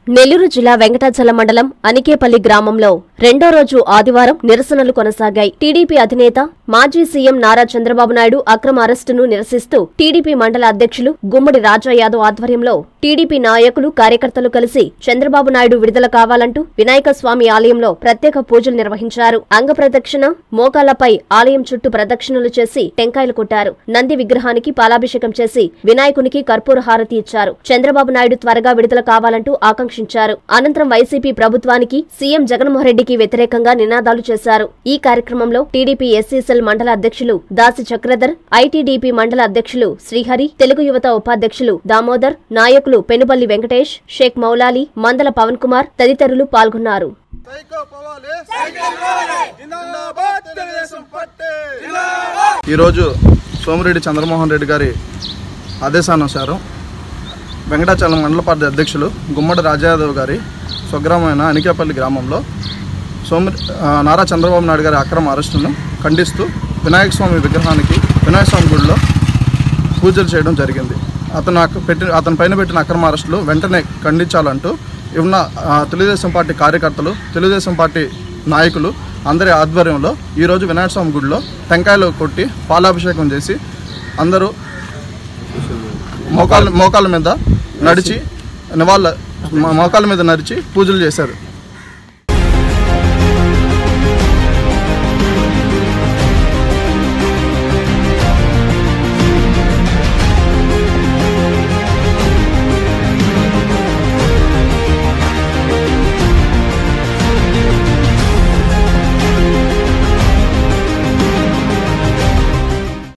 నెల్లూరు జిల్లా వెంకటాచలం మండలం అనికేపల్లి గ్రామంలో రెండో రోజు ఆదివారం నిరసనలు కొనసాగాయి టీడీపీ అధినేత మాజీ సీఎం నారా చంద్రబాబు నాయుడు అక్రమ అరెస్టును నిరసిస్తూ టీడీపీ మండల అధ్యక్షులు గుమ్మడి రాజా యాదవ్ ఆధ్వర్యంలో టీడీపీ నాయకులు కార్యకర్తలు కలిసి చంద్రబాబు నాయుడు విడుదల కావాలంటూ వినాయక స్వామి ఆలయంలో ప్రత్యేక పూజలు నిర్వహించారు అంగ ప్రదక్షిణ మోకాళ్లపై ఆలయం చుట్టూ ప్రదక్షిణలు చేసి టెంకాయలు కొట్టారు నంది విగ్రహానికి పాలాభిషేకం చేసి వినాయకునికి కర్పూర హారతి ఇచ్చారు చంద్రబాబు నాయుడు త్వరగా విడుదల కావాలంటూ ఆకాంక్షించారు అనంతరం వైసీపీ ప్రభుత్వానికి సీఎం జగన్మోహన్ రెడ్డికి వ్యతిరేకంగా నినాదాలు చేశారు ఈ కార్యక్రమంలో టీడీపీ ఎస్సీసెల్ మండల అధ్యక్షులు దాసి చక్రధర్ ఐటీడీపీ మండల అధ్యక్షులు శ్రీహరి తెలుగు యువత ఉపాధ్యక్షులు దామోదర్ నాయకులు పెనుబల్లి వెంకటేష్ షేక్ మౌలాలి మందల పవన్ కుమార్ తదితరులు పాల్గొన్నారు సైకో పోవాలి జిందాబాద్ తెలుగుదేశం పార్టీ ఈరోజు సోమిరెడ్డి చంద్రమోహన్ రెడ్డి గారి ఆదేశానుసారం వెంకటాచలం మండల పార్టీ అధ్యక్షులు గుమ్మడి రాజయాదవ్ గారి స్వగ్రామైన అనికేపల్లి గ్రామంలో సోమి ఆ, నారా చంద్రబాబు నాయుడు గారి అక్రమ అరెస్టును ఖండిస్తూ వినాయక స్వామి విగ్రహానికి వినాయక స్వామి గుడిలో పూజలు చేయడం జరిగింది అతను అక్- పెట్టి అతని పైన పెట్టిన అక్రమ అరెస్టులు వెంటనే ఖండించాలంటూ ఉన్న ఆ, తెలుగుదేశం పార్టీ కార్యకర్తలు తెలుగుదేశం పార్టీ నాయకులు అందరి ఆధ్వర్యంలో ఈరోజు వినాయక స్వామి గుడిలో టెంకాయలు కొట్టి పాలాభిషేకం చేసి అందరూ మోకాళ్ళ మోకాళ్ళ మీద నడిచి నివాళ మోకాళ్ళ మీద నడిచి పూజలు చేశారు